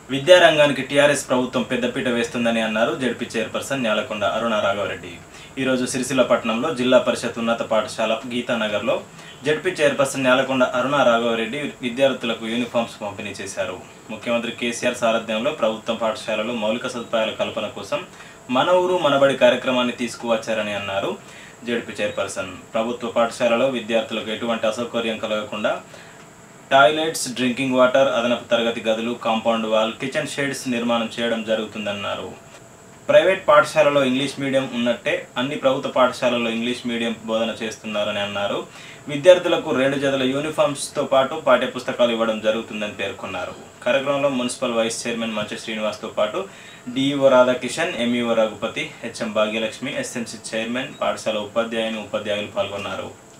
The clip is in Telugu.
విద్యారంగానికి టీఆర్ఎస్ ప్రభుత్వం పెద్దపీట వేస్తుందని అన్నారు జడ్పీ చైర్పర్సన్ న్యాలకొండ అరుణ రాఘవరెడ్డి ఈరోజు సిరిసిల్ల పట్టణంలో జిల్లా పరిషత్ ఉన్నత పాఠశాల గీతానగర్లో జడ్పీ చైర్పర్సన్ న్యాలకొండ అరుణ రాఘవరెడ్డి విద్యార్థులకు యూనిఫామ్స్ పంపిణీ చేశారు ముఖ్యమంత్రి కేసీఆర్ సారథ్యంలో ప్రభుత్వం పాఠశాలలో మౌలిక సదుపాయాల కల్పన కోసం మన ఊరు మనబడి కార్యక్రమాన్ని తీసుకువచ్చారని అన్నారు జడ్పీ చైర్పర్సన్ ప్రభుత్వ పాఠశాలలో విద్యార్థులకు ఎటువంటి అసౌకర్యం కలగకుండా టాయిలెట్స్ డ్రింకింగ్ వాటర్ అదనపు తరగతి గదులు కాంపౌండ్ వాల్ కిచెన్ షెడ్స్ నిర్మాణం చేయడం జరుగుతుందన్నారు ప్రైవేట్ పాఠశాలలో ఇంగ్లీష్ మీడియం ఉన్నట్టే అన్ని ప్రభుత్వ పాఠశాలల్లో ఇంగ్లీష్ మీడియం బోధన చేస్తున్నారని అన్నారు విద్యార్థులకు రెండు జతల యూనిఫామ్స్తో పాటు పాఠ్య పుస్తకాలు ఇవ్వడం జరుగుతుందని పేర్కొన్నారు కార్యక్రమంలో మున్సిపల్ వైస్ చైర్మన్ మంచి శ్రీనివాస్తో పాటు DEO Radhakishan MEO Raghupathi HM Bhagyalakshmi SMC chairman పాఠశాల ఉపాధ్యాయుని ఉపాధ్యాయులు పాల్గొన్నారు